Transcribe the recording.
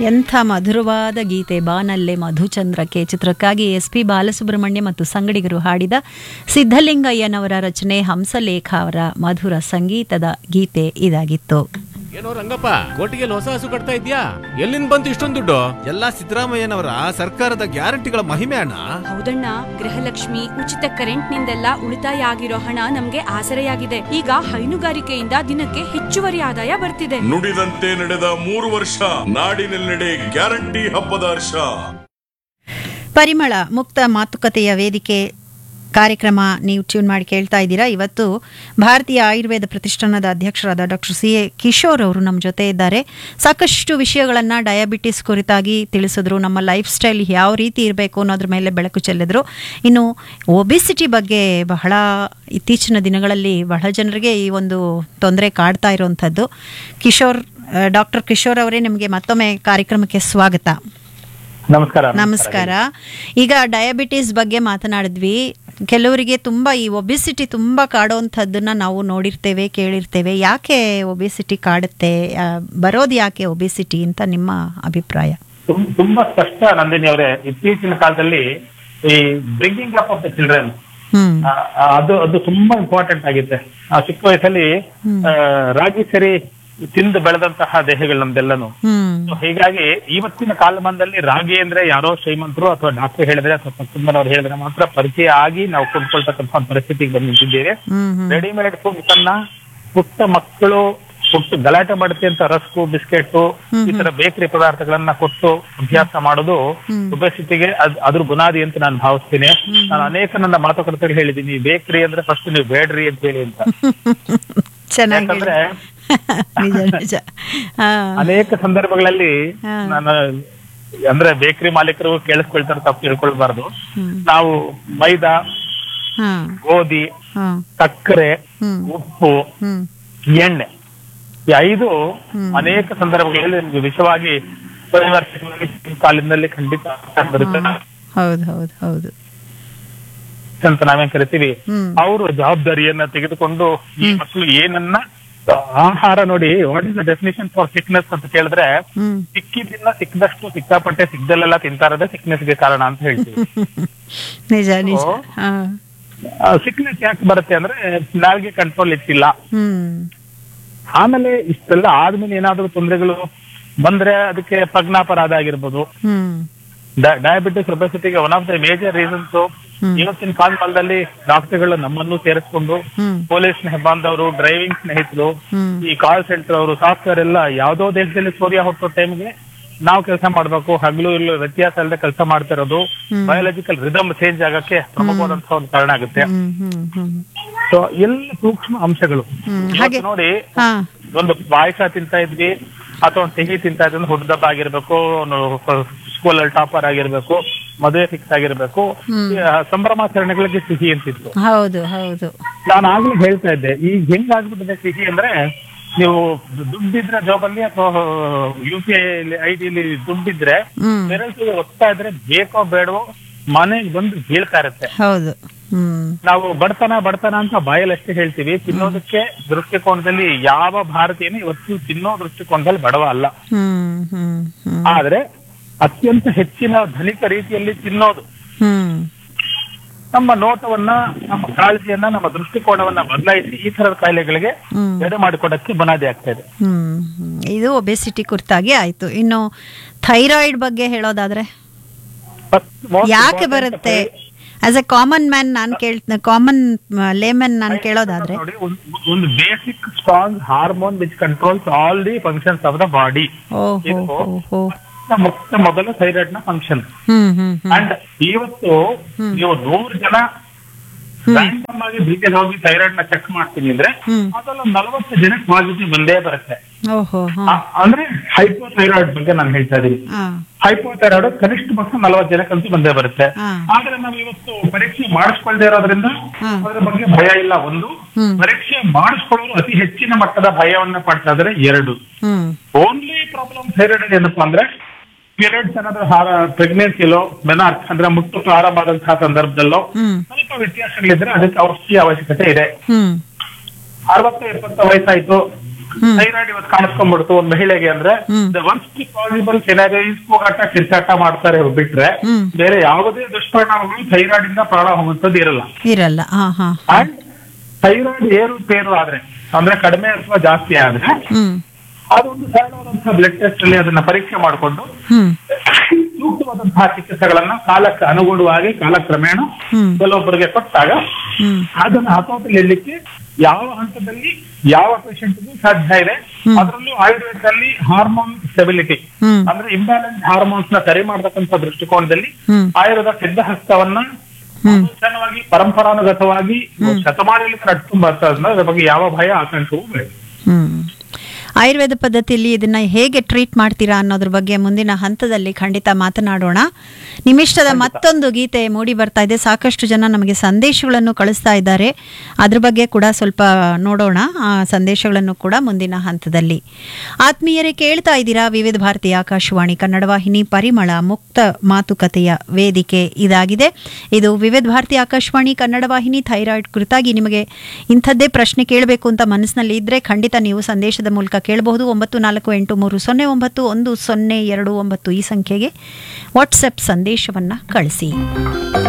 ಎಂಥ ಮಧುರವಾದ ಗೀತೆ ಬಾನಲ್ಲೆ ಮಧುಚಂದ್ರಕ್ಕೆ ಚಿತ್ರಕ್ಕಾಗಿ ಎಸ್ ಪಿ ಬಾಲಸುಬ್ರಹ್ಮಣ್ಯ ಮತ್ತು ಸಂಗಡಿಗರು ಹಾಡಿದ ಸಿದ್ಧಲಿಂಗಯ್ಯನವರ ರಚನೆ ಹಂಸಲೇಖ ಅವರ ಮಧುರ ಸಂಗೀತದ ಗೀತೆ ಇದಾಗಿತ್ತು ಏನೋ ರಂಗಪ್ಪ ಕೋಟಿಗೆ ಹೊಸ ಹಸು ಕಟ್ತಾ ಇದ್ಯಾ ಎಲ್ಲಿಂದ ಬಂತು ಇಷ್ಟೊಂದು ದುಡ್ಡು ಎಲ್ಲ ಸಿದ್ದರಾಮಯ್ಯನವರ ಸರ್ಕಾರದ ಗ್ಯಾರಂಟಿಗಳ ಮಹಿಮೆ ಅಣ್ಣ ಹೌದಣ್ಣ ಗೃಹಲಕ್ಷ್ಮಿ ಉಚಿತ ಕರೆಂಟ್ ನಿಂದೆಲ್ಲ ಉಳಿತಾಯ ಆಗಿರೋ ಹಣ ನಮ್ಗೆ ಆಸರೆಯಾಗಿದೆ ಈಗ ಹೈನುಗಾರಿಕೆಯಿಂದ ದಿನಕ್ಕೆ ಹೆಚ್ಚುವರಿ ಆದಾಯ ಬರ್ತಿದೆ ನುಡಿದಂತೆ ನಡೆದ ಮೂರು ವರ್ಷ ನಾಡಿನೆಲ್ಲೆಡೆ ಗ್ಯಾರಂಟಿ ಹಬ್ಬದ ಹರ್ಷ ಪರಿಮಳ ಮುಕ್ತ ಮಾತುಕತೆಯ ವೇದಿಕೆ ಕಾರ್ಯಕ್ರಮ ನೀವು ಟ್ಯೂನ್ ಮಾಡಿ ಕೇಳ್ತಾ ಇದ್ದೀರಾ ಇವತ್ತು ಭಾರತೀಯ ಆಯುರ್ವೇದ ಪ್ರತಿಷ್ಠಾನದ ಅಧ್ಯಕ್ಷರಾದ ಡಾಕ್ಟರ್ ಸಿ ಎ ಕಿಶೋರ್ ಅವರು ನಮ್ಮ ಜೊತೆ ಇದ್ದಾರೆ ಸಾಕಷ್ಟು ವಿಷಯಗಳನ್ನು ಡಯಾಬಿಟಿಸ್ ಕುರಿತಾಗಿ ತಿಳಿಸಿದ್ರು ನಮ್ಮ ಲೈಫ್ ಸ್ಟೈಲ್ ಯಾವ ರೀತಿ ಇರಬೇಕು ಅನ್ನೋದ್ರ ಮೇಲೆ ಬೆಳಕು ಚೆಲ್ಲಿದ್ರು ಇನ್ನು ಒಬಿಸಿಟಿ ಬಗ್ಗೆ ಬಹಳ ಇತ್ತೀಚಿನ ದಿನಗಳಲ್ಲಿ ಬಹಳ ಜನರಿಗೆ ಈ ಒಂದು ತೊಂದರೆ ಕಾಡ್ತಾ ಇರುವಂಥದ್ದು ಕಿಶೋರ್ ಡಾಕ್ಟರ್ ಕಿಶೋರ್ ಅವರೇ ನಿಮಗೆ ಮತ್ತೊಮ್ಮೆ ಕಾರ್ಯಕ್ರಮಕ್ಕೆ ಸ್ವಾಗತ ನಮಸ್ಕಾರ ನಮಸ್ಕಾರ ಈಗ ಡಯಾಬಿಟಿಸ್ ಬಗ್ಗೆ ಮಾತನಾಡಿದ್ವಿ ಕೆಲವರಿಗೆ ತುಂಬ ಈ ಒಬಿಸಿಟಿ ತುಂಬ ಕಾಡುವಂಥದ್ದನ್ನ ನಾವು ನೋಡಿರ್ತೇವೆ ಕೇಳಿರ್ತೇವೆ ಯಾಕೆ ಒಬಿಸಿಟಿ ಕಾಡುತ್ತೆ ಆ, ಬರೋದು ಯಾಕೆ ಒಬಿಸಿಟಿ ಅಂತ ನಿಮ್ಮ ಅಭಿಪ್ರಾಯ ತುಂ- ತುಂಬಾ ಸ್ಪಷ್ಟ ನಂದಿನಿ ಅವರೇ ಇತ್ತೀಚಿನ ಕಾಲದಲ್ಲಿ ಈ bringing up of the children hmm ಅದು ಅದು ತುಂಬಾ ಇಂಪಾರ್ಟೆಂಟ್ ಆಗಿದೆ ಆ ಚಿಕ್ಕ ವಯಸ್ಸಲ್ಲಿ ಆ, ರಾಗಿ ಸರಿ ತಿಂದು ಬೆಳೆದಂತಹ ದೇಹಗಳು ನಮ್ದೆಲ್ಲನು ಹ್ಮ್ So ಹೀಗಾಗಿ ಇವತ್ತಿನ ಕಾಲಮಾನದಲ್ಲಿ ರಾಗಿ ಅಂದ್ರೆ ಯಾರೋ ಶ್ರೀಮಂತರು ಅಥವಾ ಡಾಕ್ಟರ್ ಹೇಳಿದ್ರೆ ಅಥವಾ ಪಕ್ಕದವ್ರು ಹೇಳಿದ್ರೆ ಮಾತ್ರ ಪರಿಚಯ ಆಗಿ ನಾವು ಕೊಂಡ್ಕೊಳ್ತಕ್ಕಂಥ ಒಂದು ಪರಿಸ್ಥಿತಿಗೆ ಬಂದು ನಿಂತಿದ್ದೇವೆ ಹ್ಮ್ ಹ್ಮ್ ರೆಡಿಮೇಡ್ ಫುಡ್ಸ್ ಅನ್ನ ಪುಟ್ಟ ಮಕ್ಕಳು ಪುಟ್ಟ ಗಲಾಟೆ ಮಾಡುತ್ತೆ ಅಂತ ರಸ್ಕು ಬಿಸ್ಕೆಟ್ ಈ ತರ ಬೇಕರಿ ಪದಾರ್ಥಗಳನ್ನ ಕೊಟ್ಟು ಅಭ್ಯಾಸ ಮಾಡೋದು ಒಬೆಸಿಟಿಗೆ ಅದ್ರ ಬುನಾದಿ ಅಂತ ನಾನು ಭಾವಿಸ್ತೀನಿ ನಾನು ಅನೇಕ ನನ್ನ ಮಾತುಕತೆಗಳು ಹೇಳಿದ್ದೀನಿ ಬೇಕರಿ ಅಂದ್ರೆ ಫಸ್ಟ್ ನೀವು ಬೇಡ್ರಿ ಅಂತ ಹೇಳಿ ಅಂತ ಚೆನ್ನಾಗಿ ಯಾಕಂದ್ರೆ ನಿಜ ನಿಜ ಹಾ ಅನೇಕ ಸಂದರ್ಭಗಳಲ್ಲಿ ಹಾ. ನಾನು ಅಂದ್ರೆ ಬೇಕರಿ ಮಾಲೀಕರು ಕೇಳಿಸ್ಕೊಳ್ತಾರೆ ತಪ್ಪು ತಿಳ್ಕೊಳ್ಬಾರ್ದು ಹ್ಮ್ ನಾವು ಮೈದಾ ಹಾ ಗೋಧಿ ಹಾ ಸಕ್ಕರೆ ಹ್ಮ್ ಉಪ್ಪು ಹ್ಮ್ ಎಣ್ಣೆ ಈ ಐದು ಅನೇಕ ಸಂದರ್ಭಗಳಲ್ಲಿ ನಿಮ್ಗೆ ವಿಷವಾಗಿ ಪರಿವರ್ತನೆ ಕಾಲಿನಲ್ಲಿ ಖಂಡಿತ ಬರುತ್ತೆ ಹೌದು ಹೌದು ಹೌದು ಅಂತ ನಾವೇನ್ ಕರಿತೀವಿ ಹ್ಮ್. ಅವರು ಜವಾಬ್ದಾರಿಯನ್ನ ತೆಗೆದುಕೊಂಡು ಈ ಮಕ್ಕಳು ಏನನ್ನ ಆಹಾರ ನೋಡಿ what is the definition for sickness ಅಂತ ಕೇಳಿದ್ರೆ ಹ್ಮ್ ಸಿಕ್ಕಿದ್ದನ್ನ ಸಿಕ್ಕದಷ್ಟು ಸಿಕ್ಕಾಪಟ್ಟೆ ಸಿಕ್ದಲ್ಲೆಲ್ಲ ತಿಂತಾ ಇರೋದೇ sickness ಗೆ ಕಾರಣ ಅಂತ ಹೇಳ್ತೀವಿ ನಿಜ ನಿಜ ಹಾ ಸಿಕ್ನೆಸ್ ಯಾಕೆ ಬರುತ್ತೆ ಅಂದ್ರೆ ನಾಲ್ಗೆ ಕಂಟ್ರೋಲ್ ಇಟ್ಟಿಲ್ಲ ಹ್ಮ್ ಆಮೇಲೆ ಇಷ್ಟೆಲ್ಲ ಆದ್ಮೇಲೆ ಏನಾದ್ರೂ ತೊಂದರೆಗಳು ಬಂದ್ರೆ ಅದಕ್ಕೆ ಪ್ರಜ್ಞಾಪರಾಧ ಆಗಿರ್ಬೋದು ಹ್ಮ್ ಡಯಾಬಿಟಿಸ್ ಒಬೆಸಿಟಿಗೆ one of the major reasons ಇವತ್ತಿನ ಕಾಲದಲ್ಲಿ ಡಾಕ್ಟರ್ಗಳು ನಮ್ಮನ್ನು ಸೇರಿಸ್ಕೊಂಡು ಹ್ಮ್ ಪೊಲೀಸ್ ಹೆಬ್ಬಾಂದವರು ಡ್ರೈವಿಂಗ್ ಸ್ನೇಹಿತರು ಹ್ಮ್ ಈ ಕಾಲ್ ಸೆಂಟರ್ ಅವರು ಸಾಫ್ಟ್ವೇರ್ ಎಲ್ಲ ಯಾವ್ದೋ ದೇಶದಲ್ಲಿ ಸೂರ್ಯ ಹುಟ್ಟೋ ಟೈಮ್ಗೆ ನಾವು ಕೆಲಸ ಮಾಡ್ಬೇಕು ಹಗಲು ಇಲ್ಲ ವ್ಯತ್ಯಾಸ ಇಲ್ಲದೆ ಕೆಲಸ ಮಾಡ್ತಾ ಇರೋದು ಬಯೋಲಾಜಿಕಲ್ ರಿದಮ್ ಚೇಂಜ್ ಆಗಕ್ಕೆ ಪ್ರಮುಖವಾದಂತಹ ಒಂದು ಕಾರಣ ಆಗುತ್ತೆ ಹ್ಮ್ ಹ್ಮ್ ಹ್ಮ್ ಸೊ ಎಲ್ಲ ಸೂಕ್ಷ್ಮ ಅಂಶಗಳು ಹ್ಮ್, ಇವತ್ತು ಹಾಗೆ- ನೋಡಿ ಹಾ ಒಂದು ಪಾಯಸ ತಿಂತಾ ಇದ್ವಿ ಅಥವಾ ಒಂದು ಸಿಹಿ ತಿಂತಾ ಇದ್ವಿ ಹುಡ್ಡ ದಬ್ಬ ಆಗಿರ್ಬೇಕು ಸ್ಕೂಲಲ್ಲಿ ಟಾಪರ್ ಆಗಿರ್ಬೇಕು ಮದುವೆ ಫಿಕ್ಸ್ ಆಗಿರ್ಬೇಕು ಈ, ಆ, ಸಂಭ್ರಮಾಚರಣೆಗಳಿಗೆ ಸಿಹಿ ಅಂತಿತ್ತು ಹೌದು ಹೌದು ನಾನು ಆಗ್ಲೇ ಹೇಳ್ತಾ ಇದ್ದೆ ಈಗ ಹೆಂಗ್ ಆಗ್ಬಿಟ್ಟಿದೆ ಸಿಹಿ ಅಂದ್ರೆ ನೀವು ದುಡ್ಡಿದ್ರೆ ಜಾಬಲ್ಲಿ ಅಥವಾ ಯು ಪಿ ಐ ಐ ಡಿಲಿ ದುಡ್ಡಿದ್ರೆ ಹ್ಮ್ ಬೆರಳಿಗೆ ಒತ್ತಾ ಇದ್ರೆ ಬೇಕೋ ಬೇಡವೋ ಮನೆಗೆ ಬಂದು ಬೀಳ್ತಾ ಇರುತ್ತೆ ಹೌದು ಹ್ಮ್ ನಾವು ಬಡತನ ಬಡತನ ಅಂತ ಬಾಯಲ್ಲಿ ಅಷ್ಟೇ ಹೇಳ್ತೀವಿ ತಿನ್ನೋದಕ್ಕೆ ದೃಷ್ಟಿಕೋನದಲ್ಲಿ ಯಾವ ಭಾರತೀಯನು ಇವತ್ತು ತಿನ್ನೋ ದೃಷ್ಟಿಕೋನದಲ್ಲಿ ಬಡವ ಅಲ್ಲ ಹ್ಮ್ ಹ್ಮ್ ಹ್ಮ್ ಆದ್ರೆ ಅತ್ಯಂತ ಹೆಚ್ಚಿನ ಧನಿಕ ರೀತಿಯಲ್ಲಿ ತಿನ್ನೋದು ಹ್ಮ್ ನಮ್ಮ ನೋಟವನ್ನ ನಮ್ಮ ಕಾಳಜಿಯನ್ನ ನಮ್ಮ ದೃಷ್ಟಿಕೋನವನ್ನ ಬದಲಾಯಿಸಿ ಈ ತರದ ಕಾಯಿಲೆಗಳಿಗೆ ಹ್ಮ್. ಎಡೆ ಮಾಡಿಕೊಡಕ್ಕೆ ಬುನಾದಿ ಆಗ್ತಾ ಇದೆ ಹ್ಮ್ ಹ್ಮ್. ಇದು ಒಬೆಸಿಟಿ ಕುರಿತಾಗಿ ಆಯ್ತು ಇನ್ನು ಥೈರಾಯ್ಡ್ ಬಗ್ಗೆ ಹೇಳೋದಾದ್ರೆ First, most ಯಾಕೆ important ಬರುತ್ತೆ ಆಸ್ ಎ ಕಾಮನ್ ಮ್ಯಾನ್ ನಾನು ಕೇಳ್ ಕಾಮನ್ ಲೇಮನ್ ನಾನು ಕೇಳೋದಾದ್ರೆ ನೋಡಿ ಒಂದು- ಒಂದು basic strong hormone which controls all the functions of the body ಓ ಹೋ ಇದು ಹೋ ಹೋ ಮುಖ್ಯ ಮೊದಲ ಥೈರಾಯ್ಡ್ ನ function hmm hmm hmm and ಇವತ್ತು ನೀವು ನೂರು ಜನ ರ್ಯಾಂಡಮ್ ಆಗಿ ಬೀದಿಯಲ್ಲಿ ಹೋಗಿ ಥೈರಾಯ್ಡ್ ನ ಚೆಕ್ ಮಾಡ್ತೀನಿ ಅಂದ್ರೆ ಹ್ಮ್. ಅದರಲ್ಲಿ ನಲವತ್ತು ಜನ ಪಾಸಿಟಿವ್ ಬಂದೇ ಬರುತ್ತೆ ಓಹೋ ಹಾ ಆ- ಅಂದ್ರೆ ಹೈಪೋಥೈರಾಯ್ಡ್ ಬಗ್ಗೆ ನಾನು ಹೇಳ್ತಾ ಇದ್ದೀನಿ ಹಾ ಹೈಪೋಥೈರಾಯ್ಡ್ ಕನಿಷ್ಠ ಪಕ್ಷ ನಲವತ್ತು ಜನಕ್ಕಂತೂ ಬಂದೇ ಬರುತ್ತೆ ಹಾ. ಆದ್ರೆ ನಾವು ಇವತ್ತು ಪರೀಕ್ಷೆ ಮಾಡಿಸ್ಕೊಳ್ದೇ ಇರೋದ್ರಿಂದ ಹಾ. ಅದ್ರ ಬಗ್ಗೆ ಭಯ ಇಲ್ಲ ಒಂದು ಹ್ಮ್. ಪರೀಕ್ಷೆ ಮಾಡಿಸ್ಕೊಳ್ಳೋರು ಅತಿ ಹೆಚ್ಚಿನ ಮಟ್ಟದ ಭಯವನ್ನ ಪಡ್ತಾ ಇದ್ರೆ ಎರಡು ಹ್ಮ್ ಓನ್ಲಿ ಪ್ರಾಬ್ಲಮ್ ಥೈರಾಯ್ಡ್ ಏನಪ್ಪಾ ಅಂದ್ರೆ ಪೀರಿಯಡ್ಸ್ ಏನಾದ್ರೂ ಪ್ರೆಗ್ನೆನ್ಸಿಲೋ ಮೆನಾರ್ಕ್ ಅಂದ್ರೆ ಮುಟ್ಟು ಪ್ರಾರಂಭ ಆದಂತಹ ಸಂದರ್ಭದಲ್ಲೋ ಹ್ಮ್ ಸ್ವಲ್ಪ ವ್ಯತ್ಯಾಸಗಳಿದ್ರೆ ಅದಕ್ಕೆ ಔಷಧಿ ಅವಶ್ಯಕತೆ ಇದೆ ಹ್ಮ್ ಅರವತ್ತು ಎಪ್ಪತ್ತು ವಯಸ್ಸಾಯ್ತು ಥೈರಾಯ್ಡ್ ಇವತ್ತು ಕಾಣಿಸ್ಕೊಂಡ್ಬಿಡ್ತು ಒಂದ್ ಮಹಿಳೆಗೆ ಅಂದ್ರೆ ದ ವರ್ಸ್ಟ್ ಪಾಸಿಬಲ್ ಸಿನಾರಿಯೋ ಕೂಗಾಟ ಕಿರ್ಚಾಟ ಮಾಡ್ತಾರೆ ಬಿಟ್ರೆ ಹ್ಮ್. ಬೇರೆ ಯಾವುದೇ ದುಷ್ಪರಿಣಾಮಗಳು ಥೈರಾಯ್ಡ್ ಇಂದ ಪ್ರಾಣ ಹೋಗುವಂತದ್ದು ಇರಲ್ಲ ಇರಲ್ಲ ಹಾ ಹಾ ಅಂಡ್ ಥೈರಾಯ್ಡ್ ಏರುಪೇರು ಆದ್ರೆ ಅಂದ್ರೆ ಕಡಿಮೆ ಅಥವಾ ಜಾಸ್ತಿ ಆದ್ರೆ ಹ್ಮ್ ಅದೊಂದು ಸರಳವಾದಂತಹ ಬ್ಲಡ್ ಟೆಸ್ಟ್ ಅಲ್ಲಿ ಅದನ್ನ ಪರೀಕ್ಷೆ ಮಾಡಿಕೊಂಡು ಹ್ಮ್ ಸೂಕ್ತವಾದಂತಹ ಚಿಕಿತ್ಸೆಗಳನ್ನ ಕಾಲಕ್ಕೆ ಅನುಗುಣವಾಗಿ ಕಾಲಕ್ರಮೇಣ ಹ್ಮ್. ಕೆಲವೊಬ್ಬರಿಗೆ ಕೊಟ್ಟಾಗ ಹ್ಮ್ ಅದನ್ನ ಹತೋಟಿಲಿರ್ಲಿಕ್ಕೆ ಯಾವ ಹಂತದಲ್ಲಿ ಯಾವ ಪೇಷಂಟ್ಗೂ ಸಾಧ್ಯ ಇದೆ ಅದರಲ್ಲೂ ಆಯುರ್ವೇದದಲ್ಲಿ ಹಾರ್ಮೋನ್ ಸ್ಟೆಬಿಲಿಟಿ ಹ್ಮ್. ಅಂದ್ರೆ ಇಂಬ್ಯಾಲೆನ್ಸ್ ಹಾರ್ಮೋನ್ಸ್ ನ ಸರಿ ಮಾಡತಕ್ಕಂಥ ದೃಷ್ಟಿಕೋನದಲ್ಲಿ ಹ್ಮ್. ಆಯುರ್ವೇದ ಸಿದ್ಧಹಸ್ತವನ್ನ ಅನುಷ್ಠಾನವಾಗಿ ಪರಂಪರಾನುಗತವಾಗಿ ಶತಮಾನದಲ್ಲಿ ನಡ್ಕೊಂಡು ಬರ್ತಾ ಇದ್ನ ಅದ್ರ ಬಗ್ಗೆ ಯಾವ ಭಯ ಆತಂಕವೂ ಬೇಡ ಹ್ಮ್ ಆಯುರ್ವೇದ ಪದ್ಧತಿಯಲ್ಲಿ ಇದನ್ನ ಹೇಗೆ ಟ್ರೀಟ್ ಮಾಡ್ತೀರಾ ಅನ್ನೋದ್ರ ಬಗ್ಗೆ ಮುಂದಿನ ಹಂತದಲ್ಲಿ ಖಂಡಿತ ಮಾತನಾಡೋಣ ನಿಮಿಷ್ಟದ ಮತ್ತೊಂದು ಗೀತೆ ಮೂಡಿ ಬರ್ತಾ ಇದೆ ಸಾಕಷ್ಟು ಜನ ನಮಗೆ ಸಂದೇಶಗಳನ್ನು ಕಳಿಸ್ತಾ ಇದ್ದಾರೆ ಅದ್ರ ಬಗ್ಗೆ ಕೂಡ ಸ್ವಲ್ಪ ನೋಡೋಣ ಆ ಸಂದೇಶಗಳನ್ನು ಕೂಡ ಮುಂದಿನ ಹಂತದಲ್ಲಿ ಆತ್ಮೀಯರೇ ಕೇಳ್ತಾ ಇದ್ದೀರಾ ವಿವಿಧ ಭಾರತಿ ಆಕಾಶವಾಣಿ ಕನ್ನಡ ವಾಹಿನಿ ಪರಿಮಳ ಮುಕ್ತ ಮಾತುಕತೆಯ ವೇದಿಕೆ ಇದಾಗಿದೆ ಇದು ವಿವಿಧ ಭಾರತಿ ಆಕಾಶವಾಣಿ ಕನ್ನಡ ವಾಹಿನಿ ಥೈರಾಯ್ಡ್ ಕುರಿತಾಗಿ ನಿಮಗೆ ಇಂಥದ್ದೇ ಪ್ರಶ್ನೆ ಕೇಳಬೇಕು ಅಂತ ಮನಸ್ಸಿನಲ್ಲಿ ಇದ್ರೆ ಖಂಡಿತ ನೀವು ಸಂದೇಶದ ಮೂಲಕ ಕೇಳಬಹುದು ಒಂಬತ್ತು ನಾಲ್ಕು ಎಂಟು ಮೂರು ಸೊನ್ನೆ ಒಂಬತ್ತು ಒಂದು ಸೊನ್ನೆ ಎರಡು ಒಂಬತ್ತು ಈ ಸಂಖ್ಯೆಗೆ ವಾಟ್ಸಪ್ ಸಂದೇಶವನ್ನು ಕಳಿಸಿ